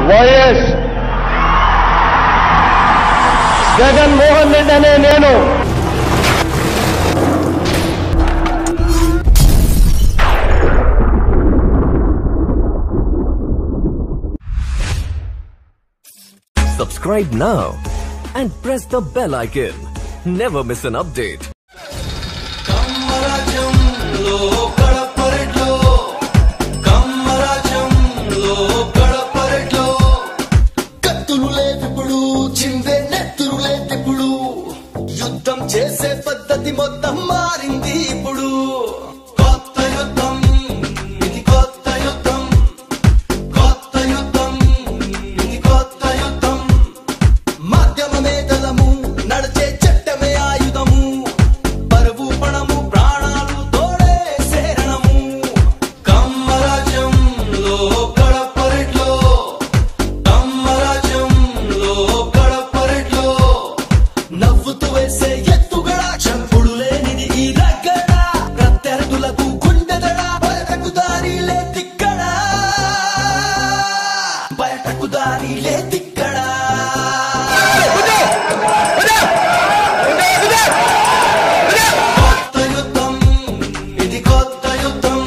YS Jaganmohan Reddy అనే నేను Subscribe now and press the bell icon. Never miss an update. కమ్మరాజ్యంలో కడపరెట్లో కమ్మరాజ్యంలో కడపరెట్లో కత్తులు లేవిప్పుడు చిందే నెత్తురు లేదిప్పుడు యుద్ధం చేసే పద్ధతి మొత్తం మారింది ఇప్పుడు కొత్త యుద్ధం ఇది కొత్త యుద్ధం కొత్త యుద్ధం ఇది కొత్త యుద్ధం మాధ్యమమే దళము నడిచే చట్టమే ఆయుధము పరువు పణము ప్రాణాలు తోడే శరణము కమ్మరాజ్యంలో కడపరెట్లో కమ్మరాజ్యంలో కడపరెట్లో నవ్వుతూ వేసే ఎత్తుగడ చంపుడు లేనిది ఈ దగ్గర ప్రత్యర్థులకు గుండెదడ బయటకు దారి లేదిక్కడ బయటకు దారి లేదిక్కడ కొత్త యుద్ధం ఇది కొత్త యుద్ధం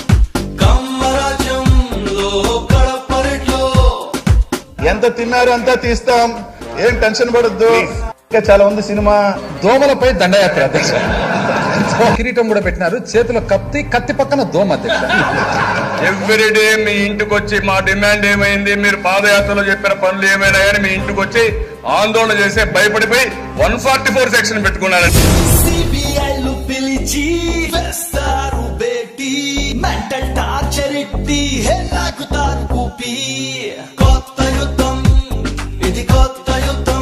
కమ్మరాజ్యంలో కడపరెట్లో ఎంత తిన్నారు అంతా తీస్తాం ఏం టెన్షన్ పడద్దు ఇంకా చాలా ఉంది సినిమా దోమలపై దండయాత్ర అధ్యక్ష కిరీటం కూడా పెట్టినారు చేతిలో కత్తి కత్తి పక్కన దోమ అధ్యక్ష ఎవ్రీడే మీ ఇంటికి వచ్చి మా డిమాండ్ ఏమైంది మీరు పాదయాత్రలో చెప్పిన పనులు ఏమైనా కానీ మీ ఇంటికి వచ్చి ఆందోళన చేసే భయపడిపోయి వన్ ఫార్టీ ఫోర్ సెక్షన్ పెట్టుకున్నారండి సిబిఐలు పిలిచి వేస్తారు బేటీ మెంటల్ టార్చర్ ఇట్టి హెల్లాకుతారు కూపి కొత్త యుద్ధం ఇది కొత్త యుద్ధం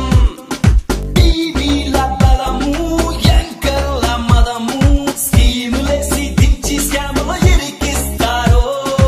టీవీల బలము యాంకర్ల మదము స్కీములేసి దించి స్కాములు ఇరికిస్తారు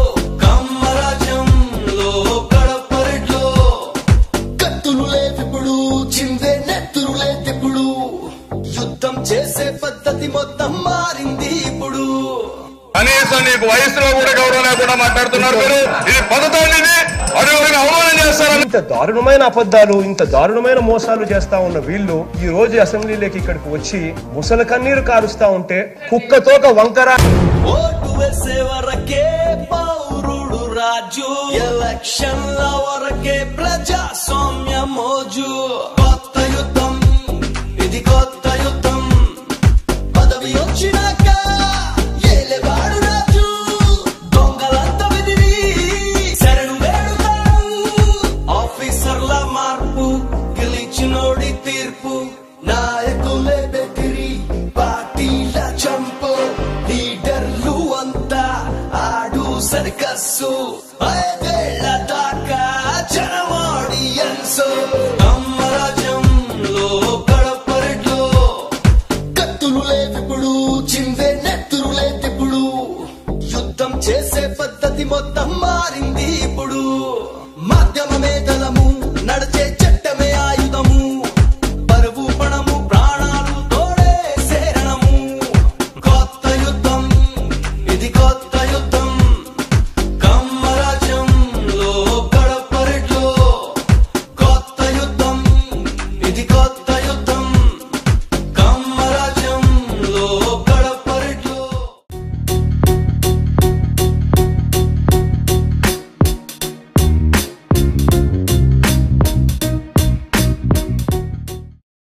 కమ్మరాజ్యంలో కడపరెట్లో కత్తులు లేవిప్పుడు చిందే నెత్తురు లేదిప్పుడు యుద్ధం చేసే పద్ధతి మొత్తం మారింది ఇప్పుడు కనీసం నీకు వయసులో కూడా గౌరవం లేకుండా మాట్లాడుతున్నారు మీరు ఇది పద్ధతి అండి ఇది అడుగుని అవమానం చేస్తారని ఇంత దారుణమైన అబద్ధాలు ఇంత దారుణమైన మోసాలు చేస్తా ఉన్న వీళ్ళు ఈ రోజు అసెంబ్లీలోకి ఇక్కడికి వచ్చి ముసలి కన్నీరు కారుస్తా ఉంటే కుక్కతోక వంకర ఓటు వేసే వరకే పౌరుడు రాజు ఎలక్షన్ల వరకే ప్రజాస్వామ్య మోజు కొత్త యుద్ధం ఇది కొత్త యుద్ధం పదవి వచ్చినాక ఏలేవాడు రాజు దొంగలంతా బెదిరి శరణు వేడుతారు ఆఫీసర్ల మార్పు గెలిచినోడి తీర్పు నాయకులే బెదిరి పార్టీల చంపు లీడర్లు అంతా ఆడు సర్కస్సు ఐదేళ్ల దాకా జనమాడియన్స్ కమ్మరాజ్యంలో కడపరెట్లో కత్తులు లేవిప్పుడు చిందే నెత్తురు లేదిప్పుడు యుద్ధం చేసే పద్ధతి మొత్తం మారింది ఇప్పుడు మాధ్యమమే